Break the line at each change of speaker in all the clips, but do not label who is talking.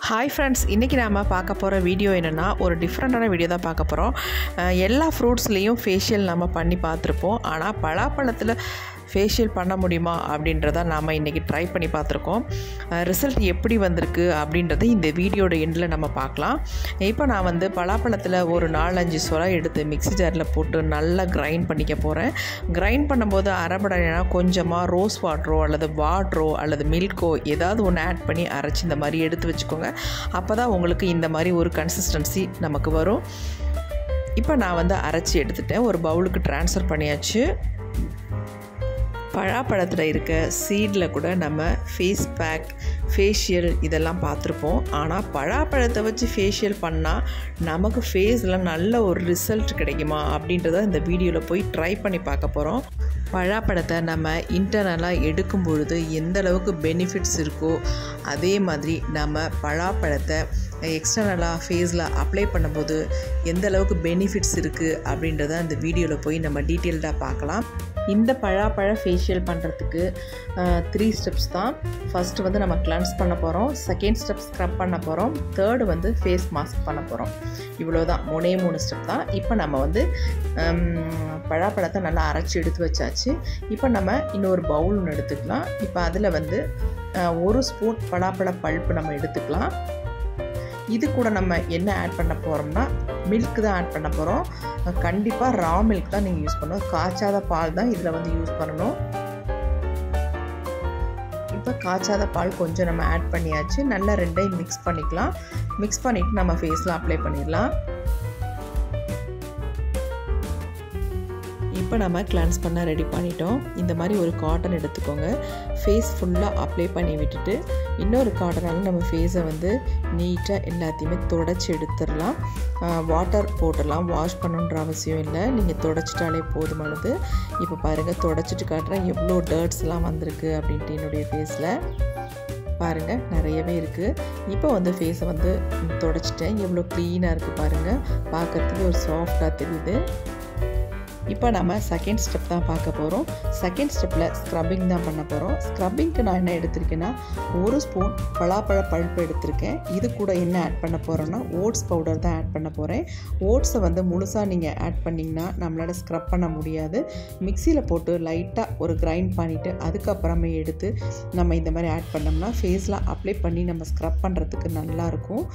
hi friends இன்றைக்கி நாம் பார்க்க போகிற வீடியோ என்னென்னா ஒரு டிஃப்ரெண்ட்டான வீடியோ தான் பார்க்க போகிறோம் அஹ் எல்லா ஃப்ரூட்ஸ்லேயும் ஃபேஷியல் நம்ம பண்ணி பார்த்துருப்போம் ஆனால் பலாப்பழத்தில் ஃபேஷியல் பண்ண முடியுமா அப்படின்றத நாம் இன்றைக்கி ட்ரை பண்ணி பார்த்துருக்கோம் ரிசல்ட் எப்படி வந்திருக்கு அப்படின்றத இந்த வீடியோட எண்டில் நம்ம பார்க்கலாம் இப்போ நான் வந்து பலாப்பழத்தில் ஒரு நாலஞ்சு சொலை எடுத்து மிக்ஸி ஜாரில் போட்டு நல்லா கிரைண்ட் பண்ணிக்க போகிறேன் கிரைண்ட் பண்ணும்போது அரைபடைனா கொஞ்சமாக ரோஸ் வாட்டரோ அல்லது வாட்டரோ அல்லது மில்க்கோ ஏதாவது ஒன்று ஆட் பண்ணி அரைச்சி இந்த மாதிரி எடுத்து வச்சுக்கோங்க அப்போ தான் உங்களுக்கு இந்த மாதிரி ஒரு கன்சிஸ்டன்சி நமக்கு வரும் இப்போ நான் வந்து அரைச்சி எடுத்துட்டேன் ஒரு பவுலுக்கு ட்ரான்ஸ்ஃபர் பண்ணியாச்சு பழாப்பழத்தில் இருக்க சீடில் கூட நம்ம ஃபேஸ் பேக் ஃபேஷியல் இதெல்லாம் பார்த்துருப்போம் ஆனால் பழாப்பழத்தை வச்சு ஃபேஷியல் பண்ணால் நமக்கு ஃபேஸில் நல்ல ஒரு ரிசல்ட் கிடைக்குமா அப்படின்றத இந்த வீடியோவில் போய் ட்ரை பண்ணி பார்க்க போகிறோம் பழாப்பழத்தை நம்ம இன்டர்னலாக எடுக்கும் பொழுது எந்த அளவுக்கு பெனிஃபிட்ஸ் இருக்கோ அதே மாதிரி நம்ம பழாப்பழத்தை எக்ஸ்டர்னலாக ஃபேஸில் அப்ளை பண்ணும்போது எந்த அளவுக்கு பெனிஃபிட்ஸ் இருக்குது அப்படின்றத அந்த வீடியோவில் போய் நம்ம டீட்டெயில்டாக பார்க்கலாம் இந்த பழாப்பழ ஃபேஷியல் பண்ணுறதுக்கு த்ரீ ஸ்டெப்ஸ் தான் ஃபஸ்ட்டு வந்து நம்ம கிளன்ஸ் பண்ண போகிறோம் செகண்ட் ஸ்டெப் ஸ்க்ரப் பண்ண போகிறோம் தேர்டு வந்து ஃபேஸ் மாஸ்க் பண்ண போகிறோம் இவ்வளோ தான் மூணே மூணு ஸ்டெப் தான் இப்போ நம்ம வந்து பழாப்பழத்தை நல்லா அரைச்சி எடுத்து வச்சாச்சு இப்போ நம்ம இன்னொரு பவுல் ஒன்று எடுத்துக்கலாம் இப்போ அதில் வந்து ஒரு ஸ்பூன் பலாப்பழ பல்ப்பு நம்ம எடுத்துக்கலாம் இது கூட நம்ம என்ன ஆட் பண்ண போகிறோம்னா மில்க் தான் ஆட் பண்ண போகிறோம் கண்டிப்பாக ரா மில்க் தான் நீங்கள் யூஸ் பண்ணணும் காய்ச்சாத பால் தான் இதில் வந்து யூஸ் பண்ணணும் இப்போ காய்ச்சாத பால் கொஞ்சம் நம்ம ஆட் பண்ணியாச்சு நல்லா ரெண்டையும் மிக்ஸ் பண்ணிக்கலாம் மிக்ஸ் பண்ணிவிட்டு நம்ம ஃபேஸில் அப்ளை பண்ணிடலாம் இப்போ நம்ம கிளான்ஸ் பண்ண ரெடி பண்ணிட்டோம் இந்த மாதிரி ஒரு காட்டன் எடுத்துக்கோங்க ஃபேஸ் ஃபுல்லாக அப்ளை பண்ணி விட்டுட்டு இன்னொரு காட்டனால் நம்ம ஃபேஸை வந்து நீட்டாக எல்லாத்தையுமே தொடச்சி எடுத்துடலாம் வாட்டர் போட்டுடலாம் வாஷ் பண்ணணுன்ற அவசியம் இல்லை நீங்கள் தொடச்சிட்டாலே போதுமானது இப்போ பாருங்கள் தொடச்சிட்டு காட்டுறேன் எவ்வளோ டர்ட்ஸ்லாம் வந்திருக்கு அப்படின்ட்டு என்னுடைய ஃபேஸில் பாருங்கள் நிறையவே இருக்குது இப்போ வந்து ஃபேஸை வந்து தொடச்சிட்டேன் எவ்வளோ க்ளீனாக இருக்குது பாருங்கள் பார்க்குறதுக்கு ஒரு சாஃப்டாக தெரியுது இப்போ நம்ம செகண்ட் ஸ்டெப் தான் பார்க்க போகிறோம் செகண்ட் ஸ்டெப்பில் ஸ்க்ரப்பிங் தான் பண்ண போகிறோம் ஸ்க்ரப்பிங்க்கு நான் என்ன எடுத்திருக்கேன்னா ஒரு ஸ்பூன் பலாப்பழ பழுப்பு எடுத்திருக்கேன் இது கூட என்ன ஆட் பண்ண போகிறோன்னா ஓட்ஸ் பவுடர் தான் ஆட் பண்ண போகிறேன் ஓட்ஸை வந்து முழுசாக நீங்கள் ஆட் பண்ணிங்கன்னா நம்மளால் ஸ்க்ரப் பண்ண முடியாது மிக்சியில் போட்டு லைட்டாக ஒரு கிரைண்ட் பண்ணிவிட்டு அதுக்கப்புறமே எடுத்து நம்ம இந்த மாதிரி ஆட் பண்ணோம்னா ஃபேஸில் அப்ளை பண்ணி நம்ம ஸ்க்ரப் பண்ணுறதுக்கு நல்லாயிருக்கும்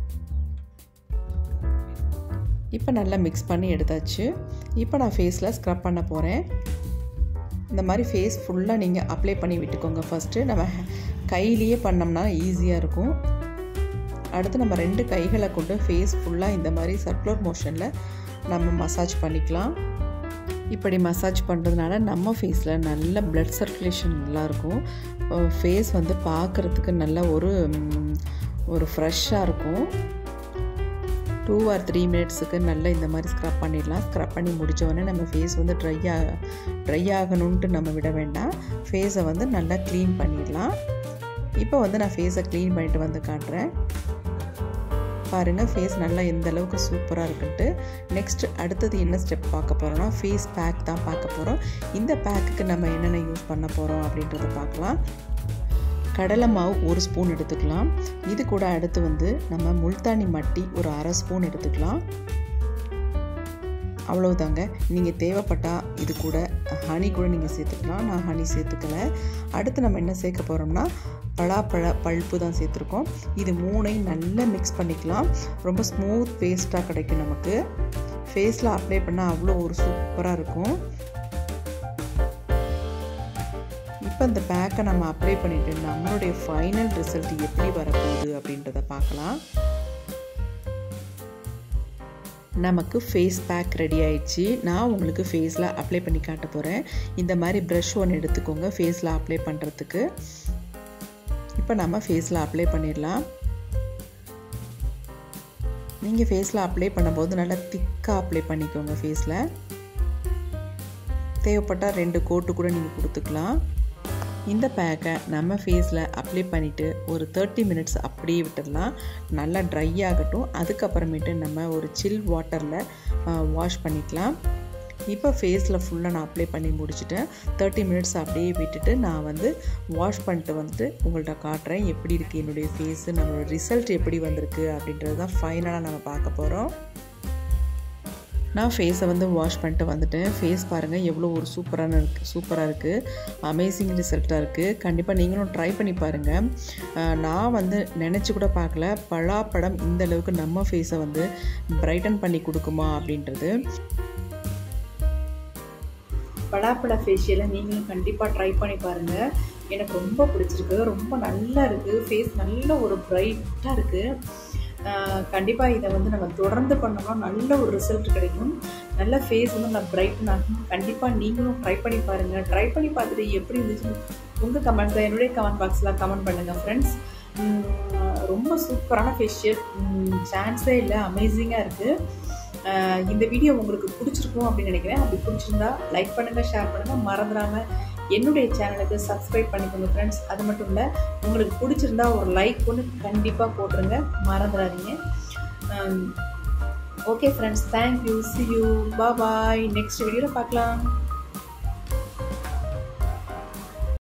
இப்போ நல்லா மிக்ஸ் பண்ணி எடுத்தாச்சு இப்போ நான் ஃபேஸில் ஸ்க்ரப் பண்ண போகிறேன் இந்த மாதிரி ஃபேஸ் ஃபுல்லாக நீங்கள் அப்ளை பண்ணி விட்டுக்கோங்க ஃபஸ்ட்டு நம்ம கையிலேயே பண்ணோம்னா ஈஸியாக இருக்கும் அடுத்து நம்ம ரெண்டு கைகளை கொண்டு ஃபேஸ் ஃபுல்லாக இந்த மாதிரி சர்க்குலர் மோஷனில் நம்ம மசாஜ் பண்ணிக்கலாம் இப்படி மசாஜ் பண்ணுறதுனால நம்ம ஃபேஸில் நல்ல ப்ளட் சர்க்குலேஷன் நல்லாயிருக்கும் ஃபேஸ் வந்து பார்க்குறதுக்கு நல்ல ஒரு ஒரு ஃப்ரெஷ்ஷாக இருக்கும் டூ ஆர் த்ரீ மினிட்ஸுக்கு நல்லா இந்த மாதிரி ஸ்க்ரப் பண்ணிடலாம் ஸ்க்ரப் பண்ணி முடித்தோடனே நம்ம ஃபேஸ் வந்து ட்ரை ஆக ட்ரை ஆகணுன்ட்டு நம்ம விட வேண்டாம் ஃபேஸை வந்து நல்லா க்ளீன் பண்ணிடலாம் இப்போ வந்து நான் ஃபேஸை க்ளீன் பண்ணிட்டு வந்து காட்டுறேன் பாருங்கள் ஃபேஸ் நல்லா எந்த அளவுக்கு சூப்பராக இருக்குன்ட்டு நெக்ஸ்ட் அடுத்தது என்ன ஸ்டெப் பார்க்க போகிறோம்னா ஃபேஸ் பேக் தான் பார்க்க போகிறோம் இந்த பேக்குக்கு நம்ம என்னென்ன யூஸ் பண்ண போகிறோம் அப்படின்றத பார்க்கலாம் கடலை மாவு ஒரு ஸ்பூன் எடுத்துக்கலாம் இது கூட அடுத்து வந்து நம்ம முல்தானி மட்டி ஒரு அரை ஸ்பூன் எடுத்துக்கலாம் அவ்வளவுதாங்க நீங்கள் தேவைப்பட்டால் இது கூட ஹனி கூட நீங்கள் சேர்த்துக்கலாம் நான் ஹனி சேர்த்துக்கலை அடுத்து நம்ம என்ன சேர்க்க போகிறோம்னா பலாப்பழ பல்ப்பு தான் சேர்த்துருக்கோம் இது மூணையும் நல்லா மிக்ஸ் பண்ணிக்கலாம் ரொம்ப ஸ்மூத் பேஸ்ட்டாக கிடைக்கும் நமக்கு ஃபேஸில் அப்ளை பண்ணால் அவ்வளோ ஒரு சூப்பராக இருக்கும் இப்போ இந்த பேக்கை நம்ம அப்ளை பண்ணிவிட்டு நம்மளுடைய ஃபைனல் ரிசல்ட் எப்படி வரப்போகுது அப்படின்றத பார்க்கலாம் நமக்கு ஃபேஸ் பேக் ரெடி ஆயிடுச்சு நான் உங்களுக்கு ஃபேஸில் அப்ளை பண்ணி காட்ட போகிறேன் இந்த மாதிரி ப்ரஷ் ஒன்று எடுத்துக்கோங்க ஃபேஸில் அப்ளை பண்ணுறதுக்கு இப்போ நம்ம ஃபேஸில் அப்ளை பண்ணிடலாம் நீங்கள் ஃபேஸில் அப்ளை பண்ணும்போது நல்லா திக்காக அப்ளை பண்ணிக்கோங்க ஃபேஸில் தேவைப்பட்டால் ரெண்டு கோட்டு கூட நீங்கள் கொடுத்துக்கலாம் இந்த பேக்கை நம்ம ஃபேஸில் அப்ளை பண்ணிவிட்டு ஒரு தேர்ட்டி மினிட்ஸ் அப்படியே விட்டுடலாம் நல்லா ட்ரை ஆகட்டும் அதுக்கப்புறமேட்டு நம்ம ஒரு சில் வாட்டரில் வாஷ் பண்ணிக்கலாம் இப்போ ஃபேஸில் ஃபுல்லாக நான் அப்ளை பண்ணி முடிச்சுட்டேன் தேர்ட்டி மினிட்ஸ் அப்படியே விட்டுட்டு நான் வந்து வாஷ் பண்ணிட்டு வந்துட்டு உங்கள்கிட்ட காட்டுறேன் எப்படி இருக்குது என்னுடைய ஃபேஸு நம்மளோட ரிசல்ட் எப்படி வந்திருக்கு அப்படின்றது தான் ஃபைனலாக நம்ம பார்க்க போகிறோம் நான் ஃபேஸை வந்து வாஷ் பண்ணிட்டு வந்துட்டேன் ஃபேஸ் பாருங்கள் எவ்வளோ ஒரு சூப்பரான இருக்கு சூப்பராக இருக்குது அமேசிங் ரிசல்ட்டாக இருக்குது கண்டிப்பாக நீங்களும் ட்ரை பண்ணி பாருங்கள் நான் வந்து நினச்சி கூட பார்க்கல பலாப்படம் இந்த அளவுக்கு நம்ம ஃபேஸை வந்து பிரைட்டன் பண்ணி கொடுக்குமா அப்படின்றது பலாப்பழ ஃபேஷியலை நீங்களும் கண்டிப்பாக ட்ரை பண்ணி பாருங்கள் எனக்கு ரொம்ப பிடிச்சிருக்கு ரொம்ப நல்லா இருக்குது ஃபேஸ் நல்ல ஒரு ப்ரைட்டாக இருக்குது கண்டிப்பாக இதை வந்து நம்ம தொடர்ந்து பண்ணோம்னா நல்ல ஒரு ரிசல்ட் கிடைக்கும் நல்ல ஃபேஸ் வந்து நல்லா பிரைட்டன் ஆகும் கண்டிப்பாக நீங்களும் ட்ரை பண்ணி பாருங்கள் ட்ரை பண்ணி பார்த்துட்டு எப்படி இருந்துச்சு உங்கள் கமெண்ட்ஸை என்னுடைய கமெண்ட் பாக்ஸில் கமெண்ட் பண்ணுங்கள் ஃப்ரெண்ட்ஸ் ரொம்ப சூப்பரான ஃபேஷியல் சான்ஸே இல்லை அமேசிங்காக இருக்குது இந்த வீடியோ உங்களுக்கு பிடிச்சிருக்கும் அப்படின்னு நினைக்கிறேன் அப்படி பிடிச்சிருந்தா லைக் பண்ணுங்கள் ஷேர் பண்ணுங்கள் மறந்துடாமல் என்னுடைய சேனலுக்கு சப்ஸ்கிரைப் பண்ணிக்கோங்க ஃப்ரெண்ட்ஸ் அது மட்டும் இல்லை உங்களுக்கு பிடிச்சிருந்தா ஒரு லைக் ஒன்று கண்டிப்பாக போட்டுருங்க மறந்துடாதீங்க okay friends thank you see you bye next வீடியோவில் பார்க்கலாம்